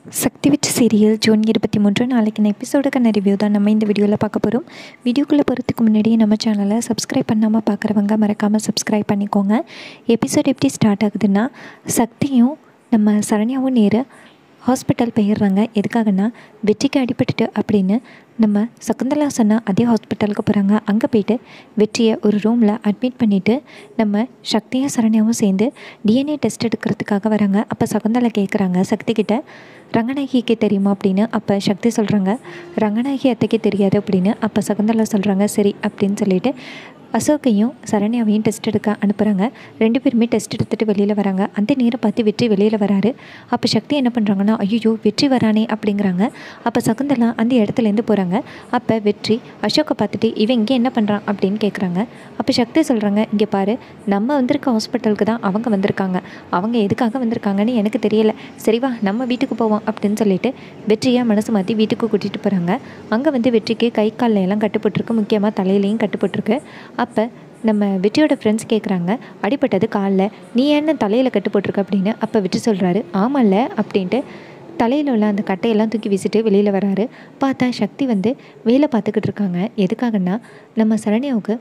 சக்தி விட்டு serial June இருபத்தி மூன்று நாளைக்கான எபிசோடுக்கான ரிவ்யூ தான் நம்ம இந்த வீடியோவில் பார்க்க போகிறோம் வீடியோக்குள்ளே போகிறதுக்கு முன்னாடி நம்ம சேனலை சப்ஸ்கிரைப் பண்ணாமல் பார்க்குறவங்க மறக்காமல் சப்ஸ்கிரைப் பண்ணிக்கோங்க எபிசோட் எப்படி ஸ்டார்ட் ஆகுதுன்னா சக்தியும் நம்ம சரண்யாவும் நேரு ஹாஸ்பிட்டல் போயிடுறாங்க எதுக்காகனா வெற்றிக்கு அடிபட்டுட்டு அப்படின்னு நம்ம சகுந்தலா சொன்ன அதே ஹாஸ்பிட்டலுக்கு போகிறாங்க அங்கே போயிட்டு வெற்றியை ஒரு ரூமில் அட்மிட் பண்ணிவிட்டு நம்ம சக்தியும் சரண்யாவும் சேர்ந்து டிஎன்ஏ டெஸ்ட் எடுக்கிறதுக்காக வராங்க அப்போ சகுந்தலா கேட்குறாங்க சக்தி கிட்ட ரங்கநாயகிக்கு தெரியுமா அப்படின்னு அப்போ சக்தி சொல்கிறாங்க ரங்கநாயகி அத்தைக்கு தெரியாது அப்படின்னு அப்போ சகுந்தலா சொல்கிறாங்க சரி அப்படின்னு சொல்லிட்டு அசோக்கையும் சரண்யாவையும் டெஸ்ட் எடுக்க அனுப்புகிறாங்க ரெண்டு பேருமே டெஸ்ட் எடுத்துகிட்டு வெளியில் வராங்க அந்த நேரம் பார்த்து வெற்றி வெளியில் வராரு அப்போ சக்தி என்ன பண்ணுறாங்கன்னா ஐயோ வெற்றி வரானே அப்படிங்கிறாங்க அப்போ சகுந்தலா அந்த இடத்துலேருந்து போகிறாங்க அப்போ வெற்றி அசோக்கை பார்த்துட்டு இவன் இங்கே என்ன பண்ணுறான் அப்படின்னு கேட்குறாங்க அப்போ சக்தி சொல்கிறாங்க இங்கே பாரு நம்ம வந்திருக்க ஹாஸ்பிட்டலுக்கு தான் அவங்க வந்திருக்காங்க அவங்க எதுக்காக வந்திருக்காங்கன்னு எனக்கு தெரியல சரி வா நம்ம வீட்டுக்கு போவோம் அப்படின்னு சொல்லிட்டு வெற்றியாக மனசு மாற்றி வீட்டுக்கு கூட்டிகிட்டு போகிறாங்க அங்கே வந்து வெற்றிக்கு கை கால்ல எல்லாம் கட்டுப்பட்டுருக்கு முக்கியமாக தலையிலையும் கட்டுப்பட்டுருக்கு அப்போ நம்ம வெற்றியோட ஃப்ரெண்ட்ஸ் கேட்குறாங்க அடிப்பட்டது காலில் நீ என்ன தலையில் கட்டு போட்டிருக்க அப்படின்னு அப்போ வெற்றி சொல்கிறாரு ஆமாம்ல அப்படின்ட்டு தலையில் உள்ள அந்த கட்டையெல்லாம் தூக்கி வீசிட்டு வெளியில் வராரு பார்த்தா சக்தி வந்து வேலை பார்த்துக்கிட்டு இருக்காங்க எதுக்காகன்னா நம்ம சரண்யாவுக்கு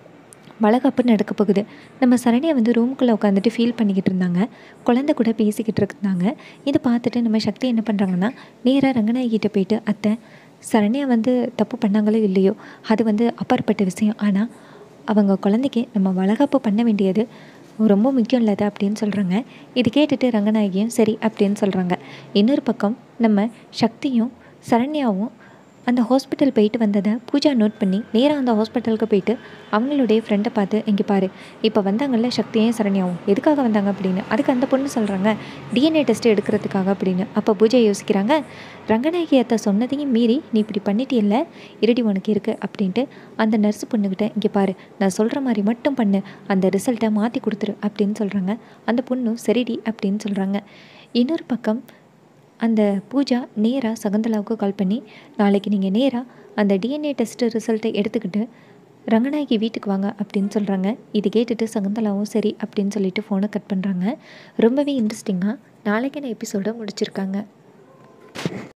வளகாப்பு நடக்க போகுது நம்ம சரண்யா வந்து ரூமுக்குள்ளே உட்காந்துட்டு ஃபீல் பண்ணிக்கிட்டு இருந்தாங்க குழந்தை கூட பேசிக்கிட்டு இருந்தாங்க இதை பார்த்துட்டு நம்ம சக்தி என்ன பண்ணுறாங்கன்னா நேராக ரங்கநாயகிட்ட போயிட்டு அத்தை சரண்யா வந்து தப்பு பண்ணாங்களோ இல்லையோ அது வந்து அப்பாற்பட்ட விஷயம் ஆனால் அவங்க குழந்தைக்கு நம்ம வளகாப்பு பண்ண வேண்டியது ரொம்ப முக்கியம் இல்லது அப்படின்னு சொல்கிறாங்க இது கேட்டுட்டு ரங்கநாயகியும் சரி அப்படின்னு சொல்கிறாங்க இன்னொரு பக்கம் நம்ம சக்தியும் சரண்யாவும் அந்த ஹாஸ்பிட்டல் போயிட்டு வந்ததை பூஜா நோட் பண்ணி நேராக அந்த ஹாஸ்பிட்டலுக்கு போயிட்டு அவங்களுடைய ஃப்ரெண்டை பார்த்து இங்கே பாரு இப்போ வந்தாங்கல்ல சக்தியும் சரண்யாவும் எதுக்காக வந்தாங்க அப்படின்னு அதுக்கு அந்த பொண்ணு சொல்கிறாங்க டிஎன்ஏ டெஸ்ட் எடுக்கிறதுக்காக அப்படின்னு அப்போ பூஜா யோசிக்கிறாங்க ரங்கநாயகி அத்தை சொன்னதையும் மீறி நீ இப்படி பண்ணிட்டியல்ல இருடி உனக்கு இருக்குது அப்படின்ட்டு அந்த நர்ஸ் பொண்ணுக்கிட்ட இங்கே பாரு நான் சொல்கிற மாதிரி மட்டும் பண்ணு அந்த ரிசல்ட்டை மாற்றி கொடுத்துரு அப்படின்னு சொல்கிறாங்க அந்த பொண்ணு சரிடி அப்படின்னு சொல்கிறாங்க இன்னொரு பக்கம் அந்த பூஜா நேராக சகுந்தலாவுக்கு கால் பண்ணி நாளைக்கு நீங்கள் நேராக அந்த டிஎன்ஏ டெஸ்ட்டு ரிசல்ட்டை எடுத்துக்கிட்டு ரங்கநாயகி வீட்டுக்கு வாங்க அப்படின்னு சொல்கிறாங்க இது கேட்டுட்டு சகுந்தலாவும் சரி அப்படின்னு சொல்லிட்டு ஃபோனை கட் பண்ணுறாங்க ரொம்பவே இன்ட்ரெஸ்டிங்காக நாளைக்கான எபிசோடை முடிச்சிருக்காங்க